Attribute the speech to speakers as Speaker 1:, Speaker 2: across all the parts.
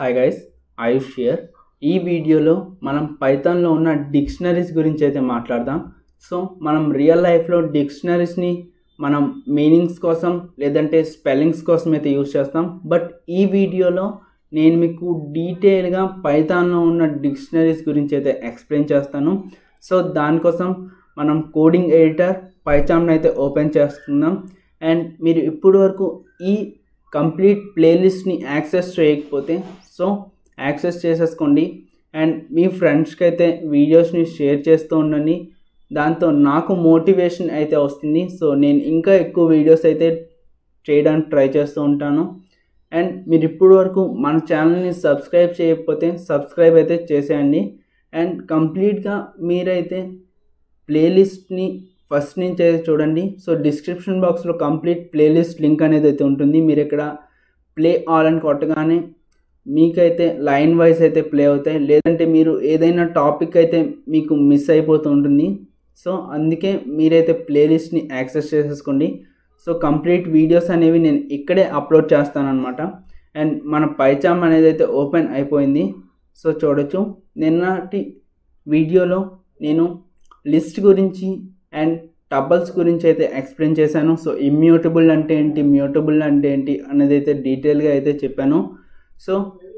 Speaker 1: hi guys Ayush here ఈ వీడియోలో మనం పైథాన్లో ఉన్న డిక్షనరీస్ గురించి అయితే మాట్లాడదాం సో మనం రియల్ లైఫ్లో డిక్షనరీస్ని మనం మీనింగ్స్ కోసం లేదంటే స్పెల్లింగ్స్ కోసం అయితే యూస్ చేస్తాం బట్ ఈ వీడియోలో నేను మీకు డీటెయిల్గా పైథాన్లో ఉన్న డిక్షనరీస్ గురించి అయితే ఎక్స్ప్లెయిన్ చేస్తాను సో దానికోసం మనం కోడింగ్ ఎడిటర్ పైథాన్ అయితే ఓపెన్ చేసుకుందాం అండ్ మీరు ఇప్పటి వరకు ఈ కంప్లీట్ ప్లేలిస్ట్ని యాక్సెస్ చేయకపోతే సో యాక్సెస్ చేసేసుకోండి అండ్ మీ ఫ్రెండ్స్కి అయితే వీడియోస్ని షేర్ చేస్తూ ఉండండి దాంతో నాకు మోటివేషన్ అయితే వస్తుంది సో నేను ఇంకా ఎక్కువ వీడియోస్ అయితే చేయడానికి ట్రై చేస్తూ ఉంటాను అండ్ మీరు ఇప్పటి వరకు మన ఛానల్ని సబ్స్క్రైబ్ చేయకపోతే సబ్స్క్రైబ్ అయితే చేసేయండి అండ్ కంప్లీట్గా మీరైతే ప్లేలిస్ట్ని ఫస్ట్ నుంచి అయితే చూడండి సో డిస్క్రిప్షన్ బాక్స్లో కంప్లీట్ ప్లేలిస్ట్ లింక్ అనేది అయితే ఉంటుంది మీరు ఇక్కడ ప్లే ఆల్ అని కొట్టగానే మీకైతే లైన్ వైజ్ అయితే ప్లే అవుతాయి లేదంటే మీరు ఏదైనా టాపిక్ అయితే మీకు మిస్ అయిపోతూ ఉంటుంది సో అందుకే మీరైతే ప్లేలిస్ట్ని యాక్సెస్ చేసేసుకోండి సో కంప్లీట్ వీడియోస్ అనేవి నేను ఇక్కడే అప్లోడ్ చేస్తానన్నమాట అండ్ మన పైచామ్ అనేది అయితే ఓపెన్ అయిపోయింది సో చూడొచ్చు నిన్నటి వీడియోలో నేను లిస్ట్ గురించి అండ్ టబల్స్ గురించి అయితే ఎక్స్ప్లెయిన్ చేశాను సో ఇమ్యూటబుల్ అంటే ఏంటి మ్యూటబుల్ అంటే ఏంటి అనేది అయితే డీటెయిల్గా అయితే చెప్పాను సో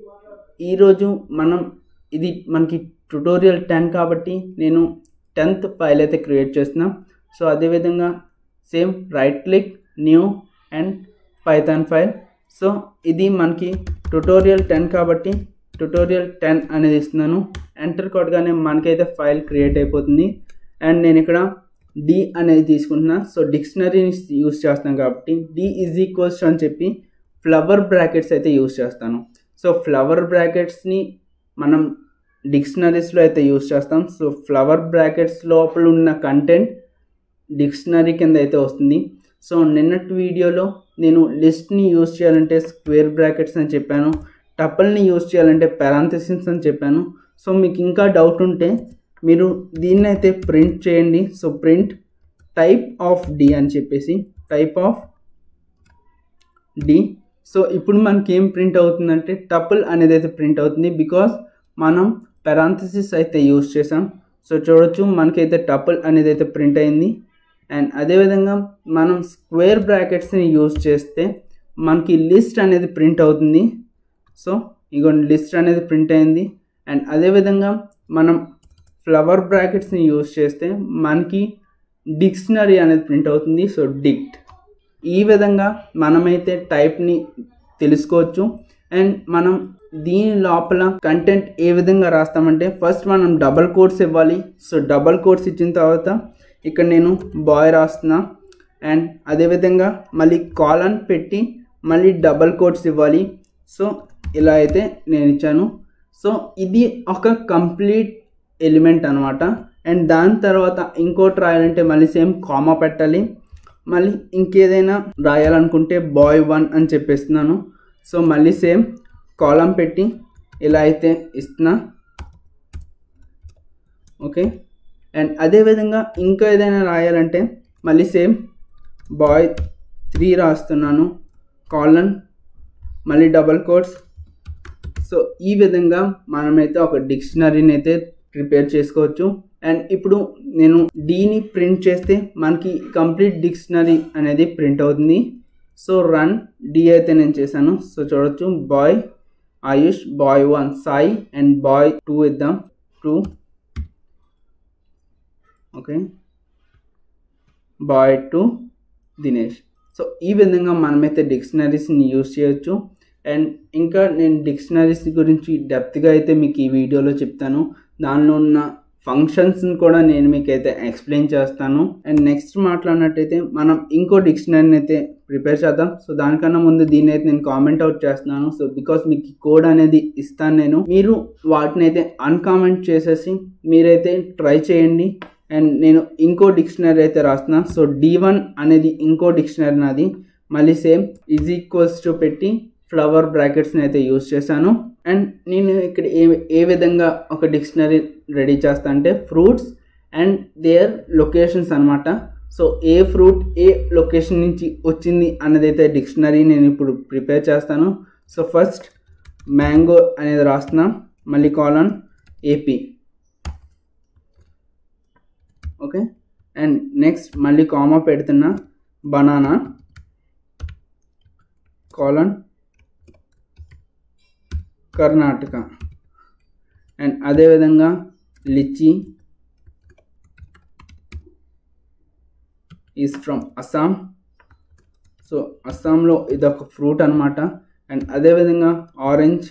Speaker 1: ఈరోజు మనం ఇది మనకి ట్యుటోరియల్ టెన్ కాబట్టి నేను టెన్త్ ఫైల్ అయితే క్రియేట్ చేస్తున్నాం సో అదేవిధంగా same right click new and Python file so ఇది మనకి ట్యుటోరియల్ టెన్ కాబట్టి ట్యుటోరియల్ టెన్ అనేది ఇస్తున్నాను ఎంటర్ కొట్టగానే మనకైతే ఫైల్ క్రియేట్ అయిపోతుంది అండ్ నేను ఇక్కడ డి అనేది తీసుకుంటున్నా సో డిక్షనరీని యూస్ చేస్తాను కాబట్టి డి ఈజ్ ఈక్వల్స్ అని చెప్పి ఫ్లవర్ బ్రాకెట్స్ అయితే యూస్ చేస్తాను సో ఫ్లవర్ బ్రాకెట్స్ని మనం డిక్షనరీస్లో అయితే యూస్ చేస్తాం సో ఫ్లవర్ బ్రాకెట్స్ లోపల ఉన్న కంటెంట్ డిక్షనరీ కింద అయితే వస్తుంది సో నిన్నటి వీడియోలో నేను లిస్ట్ని యూస్ చేయాలంటే స్క్వేర్ బ్రాకెట్స్ అని చెప్పాను టపల్ని యూస్ చేయాలంటే పెరాంథసిస్ అని చెప్పాను సో మీకు ఇంకా డౌట్ ఉంటే మీరు దీన్ని అయితే ప్రింట్ చేయండి so print type of d అని చెప్పేసి టైప్ ఆఫ్ డి సో ఇప్పుడు మనకి ఏం ప్రింట్ అవుతుందంటే టపుల్ అనేది అయితే ప్రింట్ అవుతుంది బికాస్ మనం పెరాంథసిస్ అయితే యూస్ చేసాం సో చూడొచ్చు మనకైతే టపుల్ అనేది అయితే ప్రింట్ అయింది అండ్ అదేవిధంగా మనం స్క్వేర్ బ్రాకెట్స్ని యూస్ చేస్తే మనకి లిస్ట్ అనేది ప్రింట్ అవుతుంది సో ఇగోండి లిస్ట్ అనేది ప్రింట్ అయింది అండ్ అదేవిధంగా మనం ఫ్లవర్ బ్రాకెట్స్ని యూస్ చేస్తే మనకి డిక్షనరీ అనేది ప్రింట్ అవుతుంది సో డిక్ట్ ఈ విధంగా మనమైతే టైప్ని తెలుసుకోవచ్చు అండ్ మనం దీని లోపల కంటెంట్ ఏ విధంగా రాస్తామంటే ఫస్ట్ మనం డబల్ కోడ్స్ ఇవ్వాలి సో డబల్ కోడ్స్ ఇచ్చిన తర్వాత ఇక్కడ నేను బాయ్ రాస్తున్నా అండ్ అదేవిధంగా మళ్ళీ కాలన్ పెట్టి మళ్ళీ డబల్ కోడ్స్ ఇవ్వాలి సో ఇలా అయితే నేను ఇచ్చాను సో ఇది ఒక కంప్లీట్ ఎలిమెంట్ అనమాట అండ్ దాని తర్వాత ఇంకోటి రాయాలంటే మళ్ళీ సేమ్ కామా పెట్టాలి మళ్ళీ ఇంకేదైనా రాయాలనుకుంటే బాయ్ వన్ అని చెప్పేస్తున్నాను సో మళ్ళీ సేమ్ కాలం పెట్టి ఇలా అయితే ఇస్తున్నా ఓకే అండ్ అదేవిధంగా ఇంకా ఏదైనా రాయాలంటే మళ్ళీ సేమ్ బాయ్ త్రీ రాస్తున్నాను కాలన్ మళ్ళీ డబల్ కోడ్స్ సో ఈ విధంగా మనమైతే ఒక డిక్షనరీని అయితే ప్రిపేర్ చేసుకోవచ్చు అండ్ ఇప్పుడు నేను డీని ప్రింట్ చేస్తే మనకి కంప్లీట్ డిక్షనరీ అనేది ప్రింట్ అవుతుంది సో రన్ డి అయితే నేను చేశాను సో చూడొచ్చు boy Ayush boy one Sai and boy two ఇద్దాం two okay boy two Dinesh so ఈ విధంగా మనమైతే డిక్షనరీస్ని యూస్ చేయొచ్చు అండ్ ఇంకా నేను డిక్షనరీస్ గురించి డెప్త్గా అయితే మీకు ఈ వీడియోలో చెప్తాను దానిలో ఉన్న ఫంక్షన్స్ని కూడా నేను మీకు అయితే ఎక్స్ప్లెయిన్ చేస్తాను అండ్ నెక్స్ట్ మాట్లాడినట్టయితే మనం ఇంకో డిక్షనరీని అయితే ప్రిపేర్ చేద్దాం సో దానికన్నా ముందు దీన్ని అయితే నేను కామెంట్ అవుట్ చేస్తున్నాను సో బికాస్ మీకు కోడ్ అనేది ఇస్తాను నేను మీరు వాటిని అయితే అన్కామెంట్ చేసేసి మీరైతే ట్రై చేయండి అండ్ నేను ఇంకో డిక్షనరీ అయితే రాస్తున్నా సో డి వన్ అనేది ఇంకో డిక్షనరీ నాది మళ్ళీ సేమ్ ఈజ్ ఈక్వల్స్ టు పెట్టి ఫ్లవర్ బ్రాకెట్స్ని అయితే యూస్ చేశాను అండ్ నేను ఇక్కడ ఏ ఏ విధంగా ఒక డిక్షనరీ రెడీ చేస్తా అంటే ఫ్రూట్స్ అండ్ దేర్ లొకేషన్స్ అనమాట సో ఏ ఫ్రూట్ ఏ లొకేషన్ నుంచి వచ్చింది అన్నది అయితే డిక్షనరీ నేను ఇప్పుడు ప్రిపేర్ చేస్తాను సో ఫస్ట్ మ్యాంగో అనేది రాస్తున్నాం మళ్ళీ colon AP okay and next మళ్ళీ కామా పెడుతున్నా బనానా కాలన్ కర్ణాటక అండ్ అదేవిధంగా litchi is from Assam so అస్సాంలో ఇదొక ఫ్రూట్ అనమాట అండ్ అదేవిధంగా ఆరెంజ్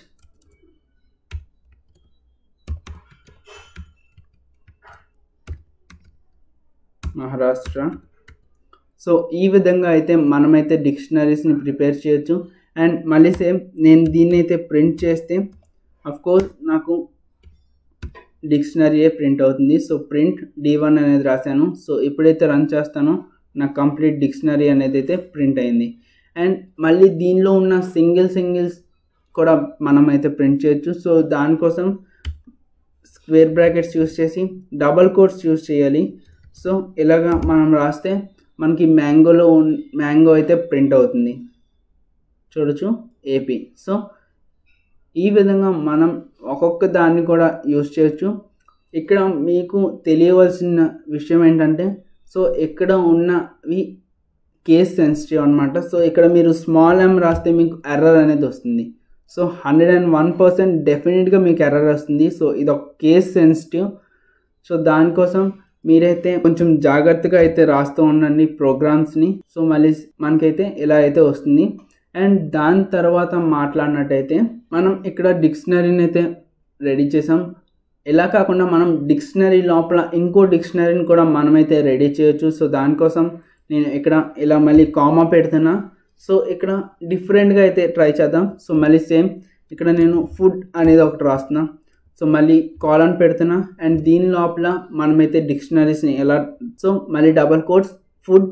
Speaker 1: మహారాష్ట్ర సో ఈ విధంగా అయితే మనమైతే డిక్షనరీస్ని ప్రిపేర్ చేయొచ్చు అండ్ మళ్ళీ సేమ్ నేను దీన్ని అయితే ప్రింట్ చేస్తే కోర్స్ నాకు డిక్షనరీయే ప్రింట్ అవుతుంది సో ప్రింట్ డి వన్ అనేది రాశాను సో ఎప్పుడైతే రన్ చేస్తానో నాకు కంప్లీట్ డిక్షనరీ అనేది అయితే ప్రింట్ అయింది అండ్ మళ్ళీ దీనిలో ఉన్న సింగిల్ సింగిల్స్ కూడా మనం అయితే ప్రింట్ చేయొచ్చు సో దానికోసం స్క్వేర్ బ్రాకెట్స్ యూస్ చేసి డబల్ కోట్స్ యూస్ చేయాలి సో ఇలాగా మనం రాస్తే మనకి మ్యాంగోలో మ్యాంగో అయితే ప్రింట్ అవుతుంది చూడొచ్చు ఏపీ సో ఈ విధంగా మనం ఒక్కొక్క దాన్ని కూడా యూస్ చేయొచ్చు ఇక్కడ మీకు తెలియవలసిన విషయం ఏంటంటే సో ఇక్కడ ఉన్నవి కేస్ సెన్సిటివ్ అనమాట సో ఇక్కడ మీరు స్మాల్ ఎమ్ రాస్తే మీకు ఎర్రర్ అనేది వస్తుంది so hundred and one percent డెఫినెట్గా మీకు ఎర్రర్ వస్తుంది సో ఇది ఒక కేస్ సెన్సిటివ్ సో దానికోసం మీరైతే కొంచెం జాగ్రత్తగా అయితే రాస్తూ ఉండండి ప్రోగ్రామ్స్ని సో మళ్ళీ మనకైతే ఇలా అయితే వస్తుంది అండ్ దాని తర్వాత మాట్లాడినట్టయితే మనం ఇక్కడ డిక్షనరీని అయితే రెడీ చేసాం ఇలా కాకుండా మనం డిక్షనరీ లోపల ఇంకో డిక్షనరీని కూడా మనమైతే రెడీ చేయొచ్చు సో దానికోసం నేను ఇక్కడ ఇలా మళ్ళీ కామా పెడుతున్నా సో ఇక్కడ డిఫరెంట్గా అయితే ట్రై చేద్దాం సో మళ్ళీ సేమ్ ఇక్కడ నేను ఫుడ్ అనేది ఒకటి రాస్తున్నా సో మళ్ళీ కాలన్ పెడుతున్నా అండ్ దీని లోపల మనమైతే డిక్షనరీస్ని ఎలా సో మళ్ళీ double quotes food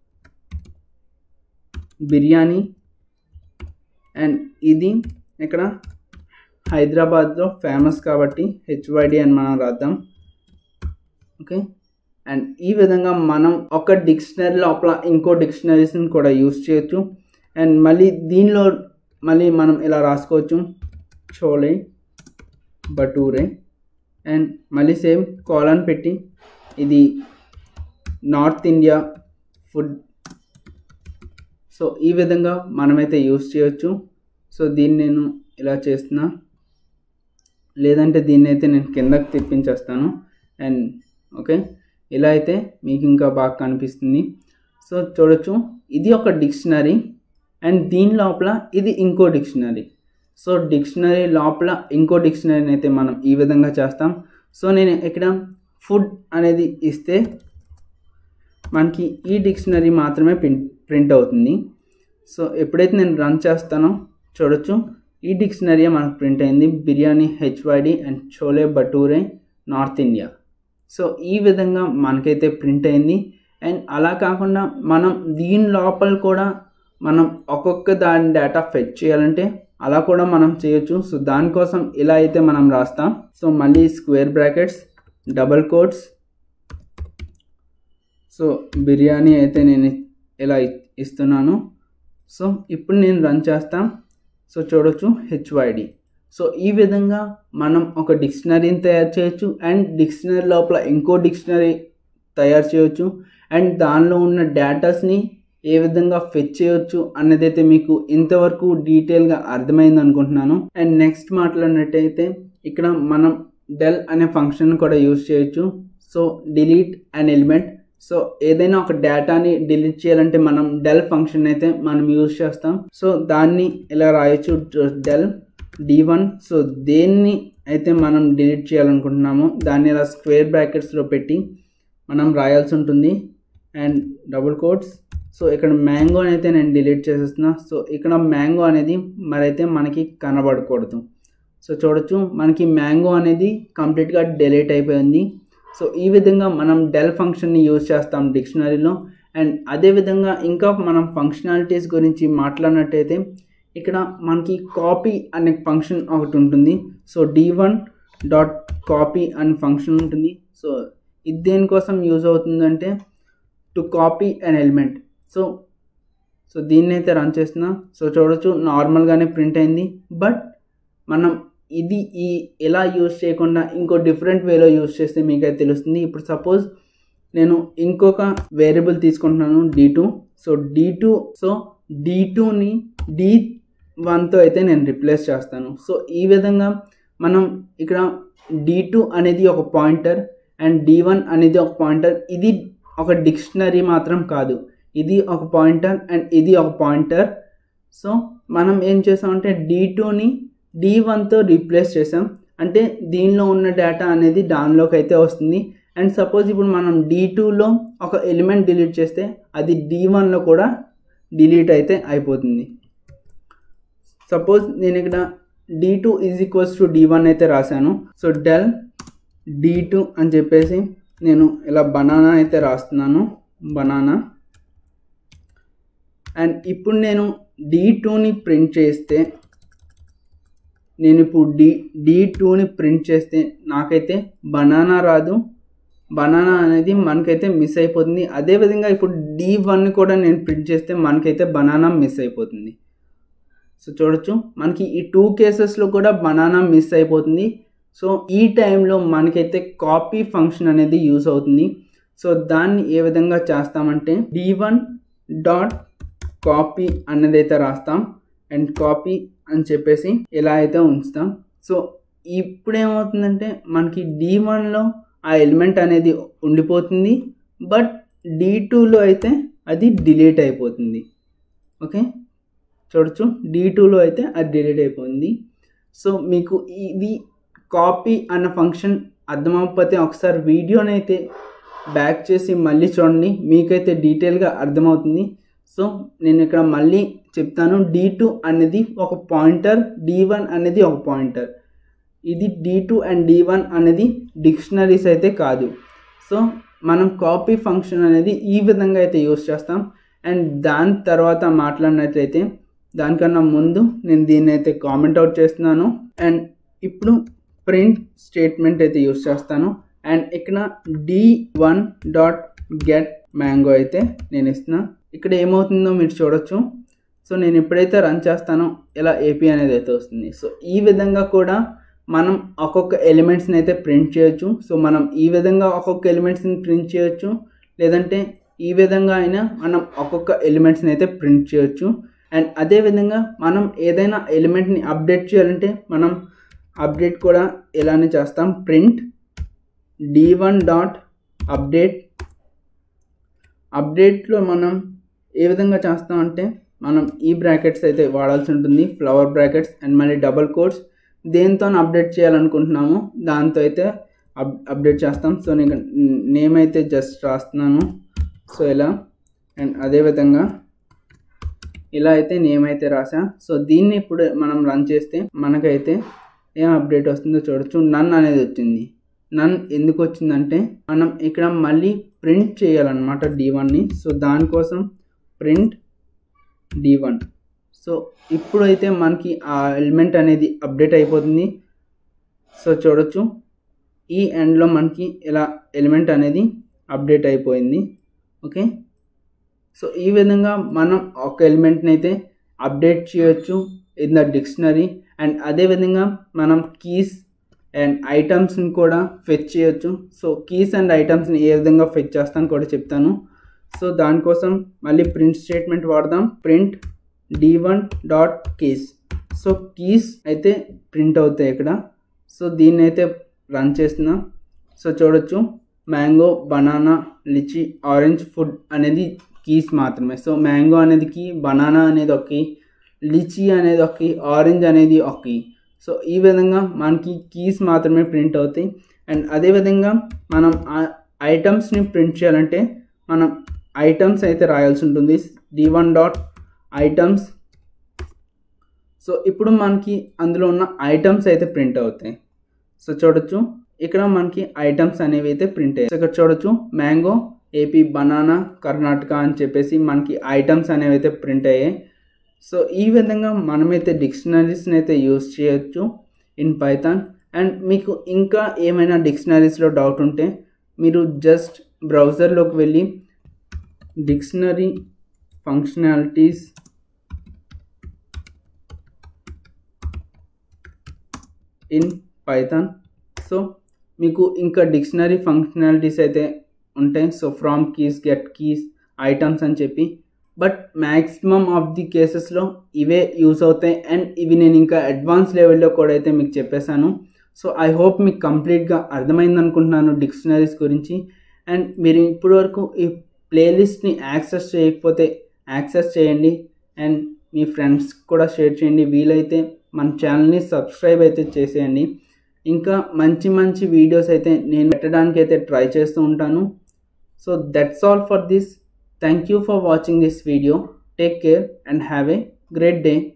Speaker 1: biryani and ఇది ఇక్కడ హైదరాబాద్లో ఫేమస్ కాబట్టి హెచ్వైడి అని మనం రాద్దాం ఓకే అండ్ ఈ విధంగా మనం ఒక డిక్షనరీ లోపల ఇంకో డిక్షనరీస్ని కూడా యూస్ చేయొచ్చు అండ్ మళ్ళీ దీనిలో మళ్ళీ మనం ఇలా రాసుకోవచ్చు చోలే బటూరే అండ్ మళ్ళీ సేమ్ కాలన్ పెట్టి ఇది నార్త్ ఇండియా ఫుడ్ సో ఈ విధంగా మనమైతే యూస్ చేయొచ్చు సో దీన్ని నేను ఇలా చేస్తున్నా లేదంటే దీన్ని అయితే నేను కిందకి తిప్పించేస్తాను అండ్ ఓకే ఇలా అయితే మీకు ఇంకా బాగా కనిపిస్తుంది సో చూడొచ్చు ఇది ఒక డిక్షనరీ అండ్ దీని లోపల ఇది ఇంకో డిక్షనరీ సో డిక్షనరీ లోపల ఇంకో డిక్షనరీని అయితే మనం ఈ విధంగా చేస్తాం సో నేను ఇక్కడ ఫుడ్ అనేది ఇస్తే మనకి ఈ డిక్షనరీ మాత్రమే ప్రింట్ ప్రింట్ అవుతుంది సో ఎప్పుడైతే నేను రన్ చేస్తానో చూడొచ్చు ఈ డిక్షనరీ మనకు ప్రింట్ అయింది బిర్యానీ హెచ్వైడి అండ్ చోలే బటూరే నార్త్ ఇండియా సో ఈ విధంగా మనకైతే ప్రింట్ అయింది అండ్ అలా కాకుండా మనం దీని లోపల కూడా మనం ఒక్కొక్క దాని డేటా ఫెచ్ చేయాలంటే అలా కూడా మనం చేయొచ్చు సో దానికోసం ఇలా అయితే మనం రాస్తాం సో మళ్ళీ square brackets double quotes so biryani అయితే నేను ఇలా ఇస్తున్నాను సో ఇప్పుడు నేను రన్ చేస్తాం సో చూడొచ్చు హెచ్వైడి సో ఈ విధంగా మనం ఒక డిక్షనరీని తయారు చేయొచ్చు అండ్ డిక్షనరీ లోపల ఇంకో డిక్షనరీ తయారు చేయొచ్చు అండ్ దానిలో ఉన్న డేటాస్ని ఏ విధంగా ఫెచ్ చేయొచ్చు అన్నదైతే మీకు ఇంతవరకు డీటెయిల్గా అర్థమైంది అనుకుంటున్నాను అండ్ నెక్స్ట్ మాట్లాడినట్టయితే ఇక్కడ మనం డెల్ అనే ఫంక్షన్ కూడా యూజ్ చేయొచ్చు so delete an element so ఏదైనా ఒక డేటాని డిలీట్ చేయాలంటే మనం డెల్ ఫంక్షన్ అయితే మనం యూజ్ చేస్తాం సో దాన్ని ఇలా రాయొచ్చు డెల్ డి వన్ సో దేన్ని అయితే మనం డిలీట్ చేయాలనుకుంటున్నామో దాన్ని ఇలా స్క్వేర్ బ్రాకెట్స్లో పెట్టి మనం రాయాల్సి ఉంటుంది అండ్ డబుల్ కోట్స్ సో ఇక్కడ మ్యాంగో అయితే నేను డిలీట్ చేసేస్తున్నా సో ఇక్కడ మ్యాంగో అనేది మరైతే మనకి కనబడకూడదు సో చూడొచ్చు మనకి మ్యాంగో అనేది కంప్లీట్గా డిలీట్ అయిపోయింది సో ఈ విధంగా మనం డెల్ ఫంక్షన్ని యూజ్ చేస్తాం డిక్షనరీలో అండ్ అదేవిధంగా ఇంకా మనం ఫంక్షనాలిటీస్ గురించి మాట్లాడినట్టయితే ఇక్కడ మనకి కాపీ అనే ఫంక్షన్ ఒకటి ఉంటుంది so d one dot copy అనే ఫంక్షన్ ఉంటుంది సో ఇది దేనికోసం యూజ్ అవుతుందంటే to copy an element so so దీన్ని అయితే రన్ చేస్తున్నా సో చూడొచ్చు నార్మల్గానే ప్రింట్ అయింది బట్ మనం ఇది ఈ ఎలా యూజ్ చేయకుండా ఇంకో డిఫరెంట్ వేలో యూజ్ చేస్తే మీకైతే తెలుస్తుంది ఇప్పుడు సపోజ్ నేను ఇంకొక వేరియబుల్ తీసుకుంటున్నాను d two so d two so d టూని డీ వన్తో అయితే నేను రిప్లేస్ చేస్తాను సో ఈ విధంగా మనం ఇక్కడ డీ టూ అనేది ఒక పాయింటర్ అండ్ డి వన్ అనేది ఒక పాయింటర్ ఇది ఒక డిక్షనరీ మాత్రం కాదు ఇది ఒక పాయింటర్ అండ్ ఇది ఒక పాయింటర్ సో మనం ఏం చేసామంటే డి టూని డి వన్తో రీప్లేస్ చేసాం అంటే దీనిలో ఉన్న డేటా అనేది దానిలోకి అయితే వస్తుంది అండ్ సపోజ్ ఇప్పుడు మనం డి టూలో ఒక ఎలిమెంట్ డిలీట్ చేస్తే అది డి వన్లో కూడా డిలీట్ అయితే అయిపోతుంది సపోజ్ నేను ఇక్కడ d two is equals to d one అయితే రాశాను సో డెల్ డి టూ అని చెప్పేసి నేను ఇలా బనానా అయితే రాస్తున్నాను బనానా అండ్ ఇప్పుడు నేను డి టూని ప్రింట్ చేస్తే నేను ఇప్పుడు డి డి టూని ప్రింట్ చేస్తే నాకైతే బనానా రాదు బనానా అనేది మనకైతే మిస్ అయిపోతుంది అదేవిధంగా ఇప్పుడు డి వన్ కూడా నేను ప్రింట్ చేస్తే మనకైతే బనానా మిస్ అయిపోతుంది సో చూడొచ్చు మనకి ఈ టూ కేసెస్లో కూడా బనానా మిస్ అయిపోతుంది సో ఈ టైంలో మనకైతే కాపీ ఫంక్షన్ అనేది యూస్ అవుతుంది సో దాన్ని ఏ విధంగా చేస్తామంటే డి వన్ డాట్ కాపీ అన్నది అయితే రాస్తాం అండ్ కాపీ అని చెప్పేసి ఇలా అయితే ఉంచుతాం సో ఇప్పుడు ఏమవుతుందంటే మనకి డి వన్లో ఆ ఎలిమెంట్ అనేది ఉండిపోతుంది బట్ డి టూలో అయితే అది డిలీట్ అయిపోతుంది ఓకే చూడొచ్చు డి టూలో అయితే అది డిలీట్ అయిపోయింది సో మీకు ఇది కాపీ అన్న ఫంక్షన్ అర్థమవకపోతే ఒకసారి వీడియోని అయితే బ్యాక్ చేసి మళ్ళీ చూడండి మీకైతే డీటెయిల్గా అర్థమవుతుంది సో నేను ఇక్కడ మళ్ళీ చెప్తాను డి టూ అనేది ఒక పాయింటర్ డి వన్ అనేది ఒక పాయింటర్ ఇది d two and d one అనేది డిక్షనరీస్ అయితే కాదు సో మనం కాపీ ఫంక్షన్ అనేది ఈ విధంగా అయితే యూస్ చేస్తాం అండ్ దాని తర్వాత మాట్లాడినట్లయితే దానికన్నా ముందు నేను దీన్ని అయితే కామెంట్ అవుట్ చేస్తున్నాను అండ్ ఇప్పుడు ప్రింట్ స్టేట్మెంట్ అయితే యూస్ చేస్తాను అండ్ ఇక్కడ d one dot get mango అయితే నేను ఇస్తున్నా ఇక్కడ ఏమవుతుందో మీరు చూడొచ్చు సో నేను ఎప్పుడైతే రన్ చేస్తానో ఇలా ఏపీ అనేది అయితే వస్తుంది సో ఈ విధంగా కూడా మనం ఒక్కొక్క ఎలిమెంట్స్ని అయితే ప్రింట్ చేయొచ్చు సో మనం ఈ విధంగా ఒక్కొక్క ఎలిమెంట్స్ని ప్రింట్ చేయొచ్చు లేదంటే ఈ విధంగా అయినా మనం ఒక్కొక్క ఎలిమెంట్స్ని అయితే ప్రింట్ చేయొచ్చు అండ్ అదేవిధంగా మనం ఏదైనా ఎలిమెంట్ని అప్డేట్ చేయాలంటే మనం అప్డేట్ కూడా ఇలానే చేస్తాం print d one dot update అప్డేట్లో మనం ఏ విధంగా చేస్తామంటే మనం ఈ బ్రాకెట్స్ అయితే వాడాల్సి ఉంటుంది ఫ్లవర్ బ్రాకెట్స్ అండ్ మళ్ళీ డబల్ కోడ్స్ దేంతో అప్డేట్ చేయాలనుకుంటున్నామో దాంతో అయితే అప్ అప్డేట్ చేస్తాం సో నేను నేమ్ అయితే జస్ట్ రాస్తున్నాను సో ఇలా అండ్ అదేవిధంగా ఇలా అయితే నేమ్ అయితే రాసా సో దీన్ని ఇప్పుడు మనం రన్ చేస్తే మనకైతే ఏం అప్డేట్ వస్తుందో చూడొచ్చు నన్ అనేది వచ్చింది నన్ ఎందుకు వచ్చిందంటే మనం ఇక్కడ మళ్ళీ ప్రింట్ చేయాలన్నమాట డి వన్ని సో దానికోసం ప్రింట్ డి వన్ సో ఇప్పుడైతే మనకి ఆ ఎలిమెంట్ అనేది అప్డేట్ అయిపోతుంది సో చూడొచ్చు ఈ ఎండ్లో మనకి ఇలా ఎలిమెంట్ అనేది అప్డేట్ అయిపోయింది ఓకే సో ఈ విధంగా మనం ఒక ఎలిమెంట్ని అయితే అప్డేట్ చేయొచ్చు ఇన్ ద డిక్షనరీ అండ్ అదేవిధంగా మనం కీస్ అండ్ ఐటమ్స్ని కూడా ఫెచ్ చేయొచ్చు సో కీస్ అండ్ ఐటమ్స్ని ఏ విధంగా ఫెచ్ చేస్తాను కూడా చెప్తాను సో దానికోసం మళ్ళీ ప్రింట్ స్టేట్మెంట్ వాడదాం print d one dot keys so keys అయితే ప్రింట్ అవుతాయి ఇక్కడ సో దీన్ని అయితే రన్ చేస్తున్నా సో చూడొచ్చు mango banana litchi orange food అనేది కీస్ మాత్రమే సో మ్యాంగో అనేది కీ బనానా అనేది ఒక కీ లిచీ అనేది ఒక కీ ఆరెంజ్ అనేది ఒక కీ సో ఈ విధంగా మనకి కీస్ మాత్రమే ప్రింట్ అవుతాయి అండ్ అదేవిధంగా మనం ఐటమ్స్ని ప్రింట్ చేయాలంటే మనం ఐటమ్స్ అయితే రాయాల్సి ఉంటుంది d one dot items so ఇప్పుడు మనకి అందులో ఉన్న ఐటమ్స్ అయితే ప్రింట్ అవుతాయి సో చూడొచ్చు ఇక్కడ మనకి ఐటమ్స్ అనేవి అయితే ప్రింట్ అయ్యాయి ఇక్కడ చూడొచ్చు మ్యాంగో ఏపీ బనానా కర్ణాటక అని చెప్పేసి మనకి ఐటమ్స్ అనేవి అయితే ప్రింట్ అయ్యాయి సో ఈ విధంగా మనమైతే డిక్షనరీస్ని అయితే యూస్ చేయొచ్చు ఇన్ పైథాన్ అండ్ మీకు ఇంకా ఏమైనా డిక్షనరీస్లో డౌట్ ఉంటే మీరు జస్ట్ బ్రౌజర్లోకి వెళ్ళి dictionary functionalities in Python so మీకు ఇంకా డిక్షనరీ ఫంక్షనాలిటీస్ అయితే ఉంటాయి so from keys get keys items అని చెప్పి బట్ మ్యాక్సిమం ఆఫ్ ది కేసెస్లో ఇవే యూస్ అవుతాయి అండ్ ఇవి నేను ఇంకా అడ్వాన్స్ లెవెల్లో కూడా అయితే మీకు చెప్పేశాను సో ఐ హోప్ మీకు కంప్లీట్గా అర్థమైంది అనుకుంటున్నాను డిక్షనరీస్ గురించి అండ్ మీరు ఇప్పటివరకు ఈ ప్లేలిస్ట్ని యాక్సెస్ చేయకపోతే యాక్సెస్ చేయండి అండ్ మీ ఫ్రెండ్స్ కూడా షేర్ చేయండి వీలైతే మన ఛానల్ని సబ్స్క్రైబ్ అయితే చేసేయండి ఇంకా మంచి మంచి వీడియోస్ అయితే నేను పెట్టడానికి అయితే ట్రై చేస్తూ ఉంటాను so that's all for this thank you for watching this video take care and have a great day